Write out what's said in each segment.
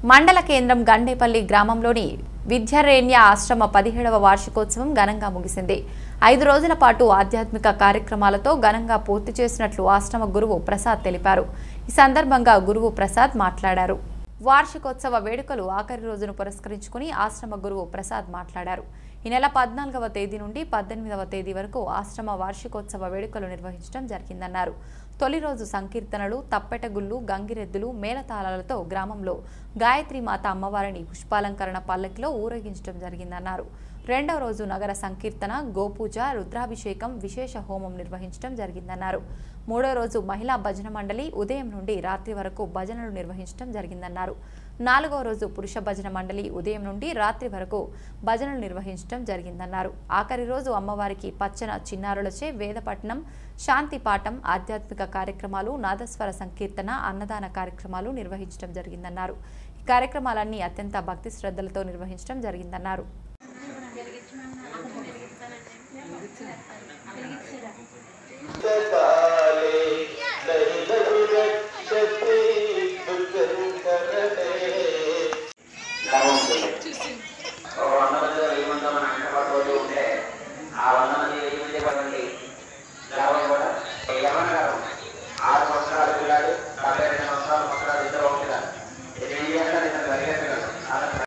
మండల కేంద్రం గండేపల్లి గ్రామంలోని విద్యారణ్య ఆశ్రమ పదిహేడవ వార్షికోత్సవం ఘనంగా ముగిసింది ఐదు రోజుల పాటు ఆధ్యాత్మిక కార్యక్రమాలతో ఘనంగా పూర్తి చేసినట్లు ఆశ్రమ గురువు ప్రసాద్ తెలిపారు ఈ సందర్భంగా గురువు ప్రసాద్ మాట్లాడారు వార్షికోత్సవ వేడుకలు ఆఖరి రోజును పురస్కరించుకుని ఆశ్రమ గురువు ప్రసాద్ మాట్లాడారు ఈ నెల పద్నాలుగవ తేదీ నుండి పద్దెనిమిదవ తేదీ వరకు ఆశ్రమ వార్షికోత్సవ వేడుకలు నిర్వహించడం జరిగిందన్నారు తొలి రోజు సంకీర్తనలు తప్పెటగుళ్ళు గంగిరెద్దులు మేళతాళాలతో గ్రామంలో గాయత్రి మాత అమ్మవారిని పుష్పాలంకరణ పల్లకిలో ఊరేగించడం జరిగిందన్నారు రెండవ రోజు నగర సంకీర్తన గోపూజ రుద్రాభిషేకం విశేష హోమం నిర్వహించడం జరిగిందన్నారు మూడో రోజు మహిళా భజన మండలి ఉదయం నుండి రాత్రి వరకు భజనలు నిర్వహించడం జరిగిందన్నారు నాలుగో రోజు పురుష భజన మండలి ఉదయం నుండి రాత్రి వరకు భజనలు నిర్వహించడం జరిగిందన్నారు ఆఖరి రోజు అమ్మవారికి పచ్చన చిన్నారులచే వేదపట్నం శాంతి పాఠం ఆధ్యాత్మిక కార్యక్రమాలు నాదస్వర సంకీర్తన అన్నదాన కార్యక్రమాలు నిర్వహించడం జరిగిందన్నారు ఈ కార్యక్రమాలన్నీ అత్యంత భక్తి శ్రద్ధలతో నిర్వహించడం జరిగిందన్నారు काले नहीं नहीं रक्षति दुर्गंधरणे గ్రామం ఉంటుంది ఒక వంద మంది వెయ్యి మంది మన వెంట పడిపోతూ ఉంటే ఆ వంద మంది వెయ్యి మంది పడండి గ్రామం కూడా యమన్ గారు ఆరు సంవత్సరాలు పిల్లాడు డెబ్బై రెండు సంవత్సరాల సంవత్సరాలు ఇద్దరు ఒకటిగా ఎనిమిది గంటల ఇద్దరు పరిగెత్తగలరు అలా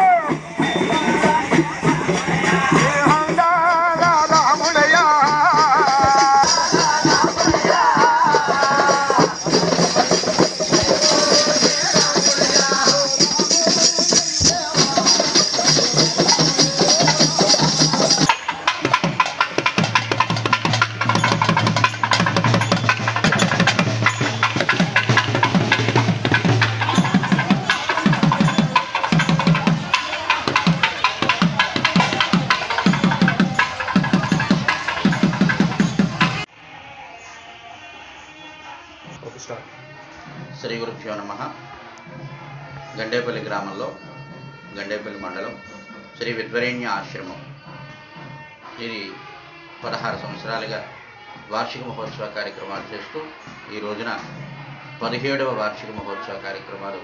శ్రీ గురుభ్యో నమ గండేపల్లి గ్రామంలో గండేపల్లి మండలం శ్రీ విద్వరేణ్య ఆశ్రమం ఇది పదహారు సంవత్సరాలుగా వార్షిక మహోత్సవ కార్యక్రమాలు చేస్తూ ఈ రోజున పదిహేడవ వార్షిక మహోత్సవ కార్యక్రమాలు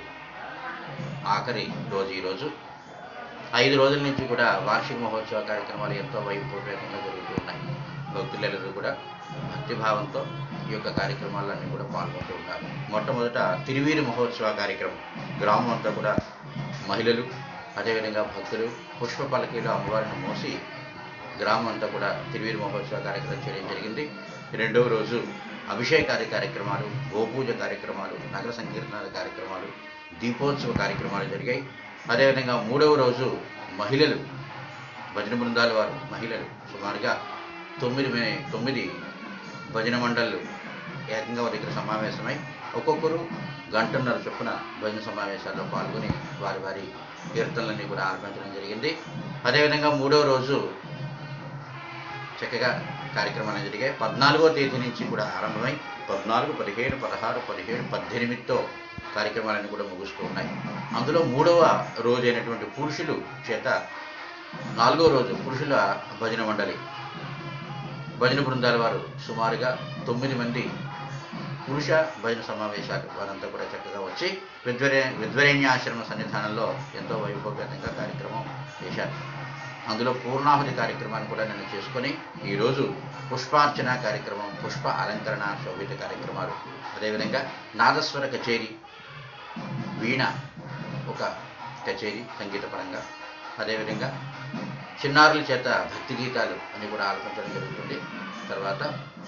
ఆఖరి రోజు ఈరోజు ఐదు రోజుల నుంచి కూడా వార్షిక మహోత్సవ కార్యక్రమాలు ఎంతో వైభవపేతంగా జరుగుతూ ఉన్నాయి భక్తులెల్లరూ కూడా భక్తిభావంతో ఈ యొక్క కార్యక్రమాలన్నీ కూడా పాల్గొంటూ ఉన్నారు మొట్టమొదట తిరువీరి మహోత్సవ కార్యక్రమం గ్రామం అంతా కూడా మహిళలు అదేవిధంగా భక్తులు పుష్ప పల్లకీలో అమ్మవారిని మోసి గ్రామం అంతా కూడా తిరువీరి మహోత్సవ కార్యక్రమం చేయడం జరిగింది రెండవ రోజు అభిషేకాది కార్యక్రమాలు గోపూజ కార్యక్రమాలు నగర సంకీర్తనాల కార్యక్రమాలు దీపోత్సవ కార్యక్రమాలు జరిగాయి అదేవిధంగా మూడవ రోజు మహిళలు భజన బృందాల వారు మహిళలు సుమారుగా తొమ్మిది మే- తొమ్మిది భజన మండళ్ళు ఏకంగా వారి దగ్గర సమావేశమై ఒక్కొక్కరు గంటన్నర చొప్పున భజన సమావేశాల్లో పాల్గొని వారి వారి కీర్తనలన్నీ కూడా ఆలపించడం జరిగింది అదేవిధంగా మూడవ రోజు చక్కగా కార్యక్రమాలు జరిగాయి పద్నాలుగో తేదీ నుంచి కూడా ఆరంభమై పద్నాలుగు పదిహేడు పదహారు పదిహేడు పద్దెనిమిదితో కార్యక్రమాలన్నీ కూడా ముగుస్తూ ఉన్నాయి అందులో మూడవ రోజు అయినటువంటి పురుషులు చేత నాలుగో రోజు పురుషుల భజన మండలి భజన బృందాల వారు సుమారుగా తొమ్మిది మంది పురుష భజన సమావేశాలు వారంతా కూడా చక్కగా వచ్చి విద్వరే విద్వరేణ్యాశ్రమ సన్నిధానంలో ఎంతో వైభవపేతంగా కార్యక్రమం చేశారు అందులో పూర్ణాహుతి కార్యక్రమాన్ని కూడా నేను చేసుకొని ఈరోజు పుష్పార్చన కార్యక్రమం పుష్ప అలంకరణ శోభిత కార్యక్రమాలు అదేవిధంగా నాదస్వర కచేరీ వీణ ఒక కచేరీ సంగీతపరంగా అదేవిధంగా చిన్నారుల చేత భక్తి గీతాలు అని కూడా ఆలపించడం జరుగుతుంది తర్వాత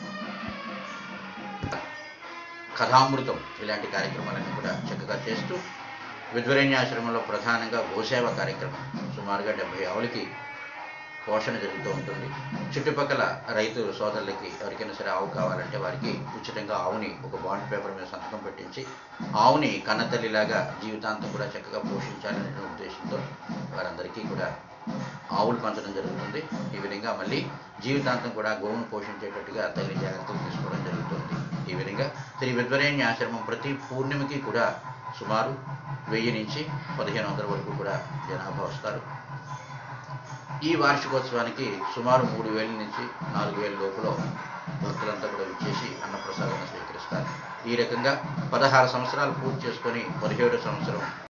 కథామృతం ఇలాంటి కార్యక్రమాలన్నీ కూడా చక్కగా చేస్తూ విద్వరేణ్యాశ్రమంలో ప్రధానంగా గోసేవ కార్యక్రమం సుమారుగా డెబ్బై ఆవులకి పోషణ జరుగుతూ ఉంటుంది చుట్టుపక్కల రైతు సోదరులకి ఎవరికైనా సరే ఆవు కావాలంటే వారికి ఉచితంగా ఆవుని ఒక బాండ్ పేపర్ మీద సంతకం పెట్టించి ఆవుని కన్నతల్లిలాగా జీవితాంతం కూడా చక్కగా పోషించాలనే ఉద్దేశంతో వారందరికీ కూడా ఆవులు పంచడం జరుగుతుంది ఈ విధంగా మళ్ళీ జీవితాంతం కూడా గోవును పోషించేటట్టుగా తగిన జాగ్రత్తలు తీసుకోవడం జరుగుతుంది ఈ విధంగా శ్రీ విద్వరేణ్య ఆశ్రమం ప్రతి పూర్ణిమకి కూడా సుమారు వెయ్యి నుంచి పదిహేను వందల వరకు కూడా జనాభా వస్తారు ఈ వార్షికోత్సవానికి సుమారు మూడు వేల నుంచి నాలుగు వేల లోపల భక్తులంతా కూడా విచ్చేసి అన్నప్రసాదాన్ని స్వీకరిస్తారు ఈ రకంగా పదహారు సంవత్సరాలు పూర్తి చేసుకొని పదిహేడు సంవత్సరం